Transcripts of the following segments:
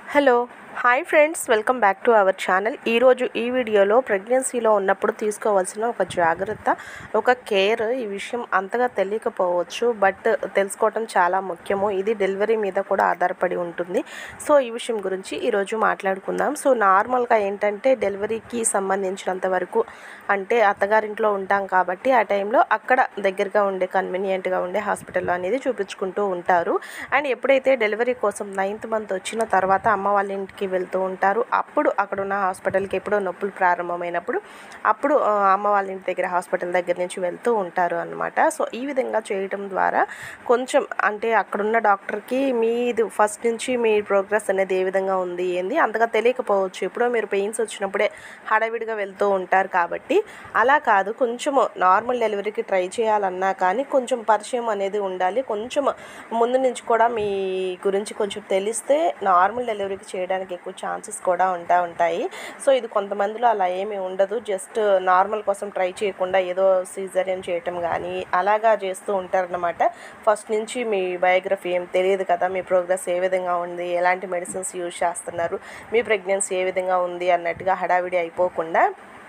hello hi friends welcome back to our channel ఈరోజు ఈ వీడియోలో ప్రెగ్నెన్సీలో ఉన్నప్పుడు తీసుకోవాల్సిన ఒక జాగ్రత్త ఒక కేర్ ఈ విషయం అంతగా తెలియకపోవచ్చు బట్ తెలుసుకోవటం చాలా ముఖ్యము ఇది డెలివరీ మీద కూడా ఆధారపడి ఉంటుంది సో ఈ విషయం గురించి ఈరోజు మాట్లాడుకుందాం సో నార్మల్గా ఏంటంటే డెలివరీకి సంబంధించినంత వరకు అంటే అత్తగారింట్లో ఉంటాం కాబట్టి ఆ టైంలో అక్కడ దగ్గరగా ఉండే కన్వీనియంట్గా ఉండే హాస్పిటల్లో అనేది చూపించుకుంటూ ఉంటారు అండ్ ఎప్పుడైతే డెలివరీ కోసం నైన్త్ మంత్ వచ్చిన తర్వాత అమ్మ వాళ్ళ ఇంటికి వెళ్తూ ఉంటారు అప్పుడు అక్కడ ఉన్న హాస్పిటల్కి ఎప్పుడో నొప్పులు ప్రారంభమైనప్పుడు అప్పుడు ఆ, అమ్మ వాళ్ళ ఇంటి దగ్గర హాస్పిటల్ దగ్గర నుంచి వెళ్తూ ఉంటారు అనమాట సో ఈ విధంగా చేయటం ద్వారా కొంచెం అంటే అక్కడున్న డాక్టర్కి మీది ఫస్ట్ నుంచి మీ ప్రోగ్రెస్ అనేది ఏ విధంగా ఉంది ఏంది అంతగా తెలియకపోవచ్చు ఎప్పుడో మీరు పెయిన్స్ వచ్చినప్పుడే హడావిడిగా వెళ్తూ ఉంటారు కాబట్టి అలా కాదు కొంచెము నార్మల్ డెలివరీకి ట్రై చేయాలన్నా కానీ కొంచెం పరిచయం అనేది ఉండాలి కొంచెం ముందు నుంచి కూడా మీ గురించి కొంచెం తెలిస్తే నార్మల్ డెలివరీకి చేయడానికి ఎక్కువ ఛాన్సెస్ కూడా ఉంటా ఉంటాయి సో ఇది కొంతమందిలో అలా ఏమీ ఉండదు జస్ట్ నార్మల్ కోసం ట్రై చేయకుండా ఏదో సీజరియన్ చేయటం కానీ అలాగా చేస్తూ ఉంటారనమాట ఫస్ట్ నుంచి మీ బయోగ్రఫీ ఏం తెలియదు కదా మీ ప్రోగ్రెస్ ఏ విధంగా ఉంది ఎలాంటి మెడిసిన్స్ యూజ్ చేస్తున్నారు మీ ప్రెగ్నెన్సీ ఏ విధంగా ఉంది అన్నట్టుగా హడావిడి అయిపోకుండా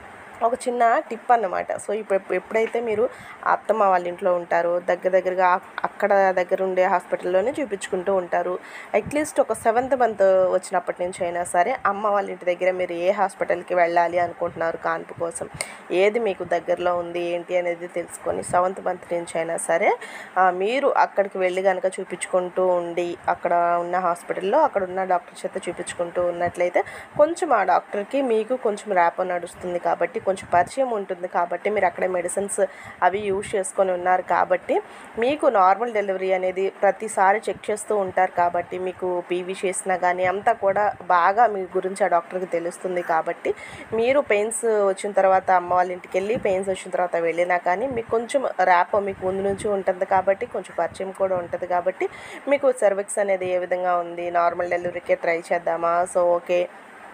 ఒక చిన్న టిప్ అన్నమాట సో ఇప్పుడు ఎప్పు- ఎప్పుడైతే మీరు అత్తమ్మ వాళ్ళ ఇంట్లో ఉంటారో దగ్గర దగ్గరగా అక్- అక్కడ దగ్గర ఉండే హాస్పిటల్లోనే చూపించుకుంటూ ఉంటారు అట్లీస్ట్ ఒక సెవెంత్ మంత్ వచ్చినప్పటి నుంచి అయినా సరే అమ్మ వాళ్ళ ఇంటి దగ్గర మీరు ఏ హాస్పిటల్కి వెళ్ళాలి అనుకుంటున్నారు కాన్పు కోసం ఏది మీకు దగ్గరలో ఉంది ఏంటి అనేది తెలుసుకొని సెవెంత్ మంత్ నుంచి అయినా సరే ఆ, మీరు అక్కడికి వెళ్ళి కనుక చూపించుకుంటూ ఉండి అక్కడ ఉన్న హాస్పిటల్లో అక్కడ ఉన్న డాక్టర్ చేత చూపించుకుంటూ ఉన్నట్లయితే కొంచెం ఆ డాక్టర్కి మీకు కొంచెం ర్యాప్ నడుస్తుంది కాబట్టి కొంచెం పరిచయం ఉంటుంది కాబట్టి మీరు అక్కడ మెడిసిన్స్ అవి యూజ్ చేసుకొని ఉన్నారు కాబట్టి మీకు నార్మల్ డెలివరీ అనేది ప్రతిసారి చెక్ చేస్తూ ఉంటారు కాబట్టి మీకు పీవీ చేసినా కానీ అంతా కూడా బాగా మీ గురించి ఆ డాక్టర్కి తెలుస్తుంది కాబట్టి మీరు పెయిన్స్ వచ్చిన తర్వాత అమ్మ వాళ్ళ ఇంటికి వెళ్ళి పెయిన్స్ వచ్చిన తర్వాత వెళ్ళినా కానీ మీకు కొంచెం ర్యాప్ మీకు ముందు నుంచి ఉంటుంది కాబట్టి కొంచెం పరిచయం కూడా ఉంటుంది కాబట్టి మీకు సర్వీక్స్ అనేది ఏ విధంగా ఉంది నార్మల్ డెలివరీకే ట్రై చేద్దామా సో ఓకే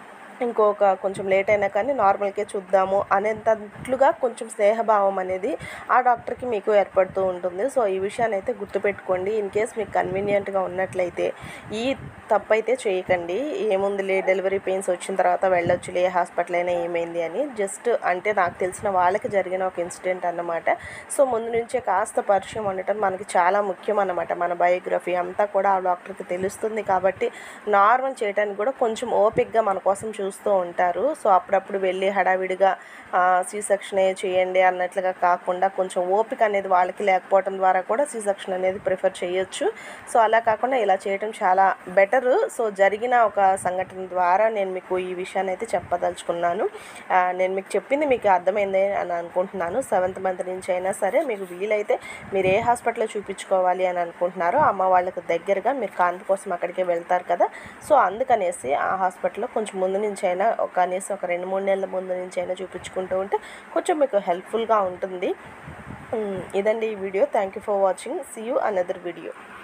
ఇంకొక కొంచెం లేట్ అయినా కానీ నార్మల్కే చూద్దాము అనేటట్లుగా కొంచెం స్నేహభావం అనేది ఆ డాక్టర్కి మీకు ఏర్పడుతూ ఉంటుంది సో ఈ విషయాన్ని అయితే గుర్తుపెట్టుకోండి ఇన్ కేస్ మీకు కన్వీనియంట్గా ఉన్నట్లయితే ఈ తప్పు అయితే చేయకండి ఏముందిలే డెలివరీ పెయిన్స్ వచ్చిన తర్వాత వెళ్ళొచ్చులే ఏ హాస్పిటల్ అయినా ఏమైంది అని జస్ట్ అంటే నాకు తెలిసిన వాళ్ళకి జరిగిన ఒక ఇన్సిడెంట్ అన్నమాట సో ముందు నుంచే కాస్త పరిచయం ఉండటం మనకి చాలా ముఖ్యం అన్నమాట మన బయోగ్రఫీ అంతా కూడా ఆ డాక్టర్కి తెలుస్తుంది కాబట్టి నార్మల్ చేయడానికి కూడా కొంచెం ఓపిక్గా మన కోసం చూస్తూ ఉంటారు సో అప్పుడప్పుడు వెళ్ళి హడావిడిగా సి సెక్షన్ చేయండి అన్నట్లుగా కాకుండా కొంచెం ఓపిక అనేది వాళ్ళకి లేకపోవడం ద్వారా కూడా సి సెక్షన్ అనేది ప్రిఫర్ చేయొచ్చు సో అలా కాకుండా ఇలా చేయటం చాలా బెటరు సో జరిగిన ఒక సంఘటన ద్వారా నేను మీకు ఈ విషయాన్ని అయితే చెప్పదలుచుకున్నాను ఆ, నేను మీకు చెప్పింది మీకు అర్థమైంది అని అనుకుంటున్నాను సెవెంత్ మంత్ నుంచి అయినా సరే మీకు వీలైతే మీరు ఏ హాస్పిటల్లో చూపించుకోవాలి అని అనుకుంటున్నారో అమ్మ వాళ్ళకి దగ్గరగా మీరు కాన్పు కోసం అక్కడికే వెళ్తారు కదా సో అందుకనేసి ఆ హాస్పిటల్లో కొంచెం ముందు నుంచి అయినా ఒక కనీసం ఒక రెండు మూడు నెలల ముందు నుంచి అయినా చూపించుకుంటూ ఉంటే కొంచెం మీకు హెల్ప్ఫుల్గా ఉంటుంది ఉమ్, ఇదండి ఈ video thank you for watching see you another video